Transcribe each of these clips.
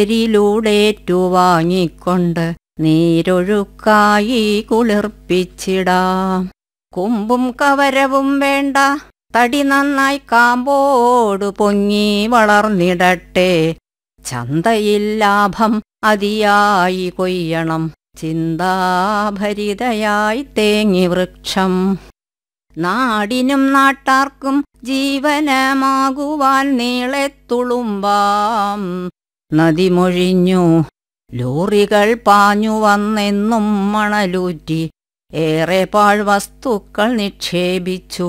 രിലൂടേറ്റുവാങ്ങിക്കൊണ്ട് നീരൊഴുക്കായി കുളിർപ്പിച്ചിടാം കുമ്പും കവരവും വേണ്ട തടി നന്നായി കാമ്പോട് പൊങ്ങി വളർന്നിടട്ടെ ചന്തയിൽ ലാഭം അതിയായി കൊയ്യണം ചിന്താഭരിതയായി തേങ്ങി വൃക്ഷം നാടിനും നാട്ടാർക്കും ജീവനമാകുവാൻ നീളെ തുളുമ്പാം നദിമൊഴിഞ്ഞു ലോറികൾ പാഞ്ഞു വന്നെന്നും മണലൂറ്റി ഏറെ പാഴ്വസ്തുക്കൾ നിക്ഷേപിച്ചു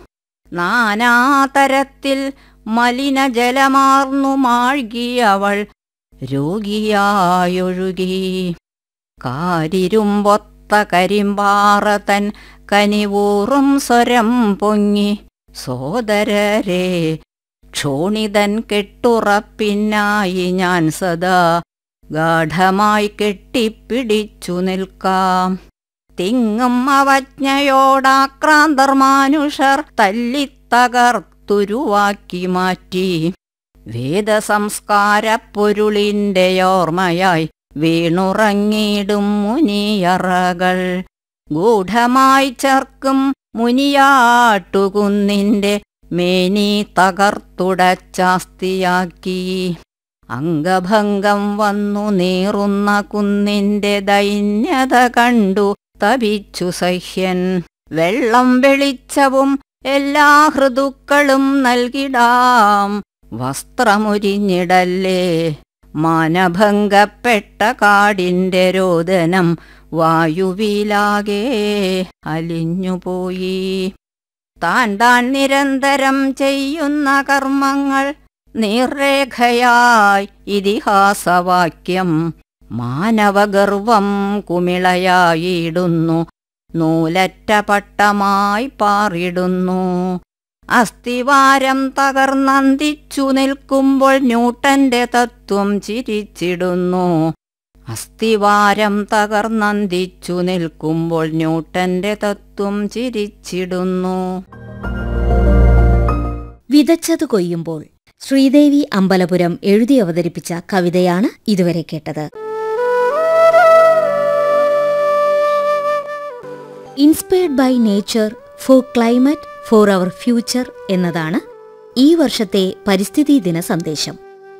നാനാതരത്തിൽ മലിനജലമാർന്നു മാഴ്കിയവൾ രോഗിയായൊഴുകി കാരിരുമ്പൊത്ത കരിമ്പാറ തൻ കനിവൂറും സ്വരം പൊങ്ങി സോദരരെ ക്ഷോണിതൻ കെട്ടുറപ്പിനായി ഞാൻ സദാ ഗാഠമായി കെട്ടിപ്പിടിച്ചു നിൽക്കാം തിങ്ങും അവജ്ഞയോടാക്രാന്തർ മാനുഷർ തല്ലിത്തകർത്തുരുവാക്കി മാറ്റി വേദസംസ്കാര പൊരുളിന്റെ ഓർമ്മയായി വീണുറങ്ങിടും മുനിയറകൾ ഗൂഢമായി ചേർക്കും മുനിയാട്ടുകുന്നിന്റെ മേനി തകർത്തുടച്ചാസ്തിയാക്കി അംഗഭംഗം വന്നു നീറുന്ന കുന്നിന്റെ ദൈന്യത കണ്ടു തപിച്ചു സഹ്യൻ വെള്ളം വെളിച്ചവും എല്ലാ ഹൃതുക്കളും നൽകിടാം വസ്ത്രമുരിഞ്ഞിടല്ലേ മാനഭംഗപ്പെട്ട കാടിന്റെ രോദനം വായുവിലാകെ അലിഞ്ഞുപോയി താൻ താൻ നിരന്തരം ചെയ്യുന്ന കർമ്മങ്ങൾ നിർരേഖയായി ഇതിഹാസവാക്യം മാനവഗർവം കുമിളയായിടുന്നു നൂലറ്റ പട്ടമായി പാറിടുന്നു അസ്ഥിവാരം തകർന്നന്തിച്ചു നിൽക്കുമ്പോൾ ന്യൂട്ടന്റെ തത്വം ചിരിച്ചിടുന്നു അസ്ഥിവാരം തകർന്നന്തിച്ചു നിൽക്കുമ്പോൾ ന്യൂട്ടന്റെ തത്വം ചിരിച്ചിടുന്നു വിതച്ചത് കൊയ്യുമ്പോൾ ശ്രീദേവി അമ്പലപുരം എഴുതി അവതരിപ്പിച്ച കവിതയാണ് ഇതുവരെ കേട്ടത് inspired by nature for climate for our future എന്നതാണ് ഈ വർഷത്തെ പരിസ്ഥിതി ദിന സന്ദേശം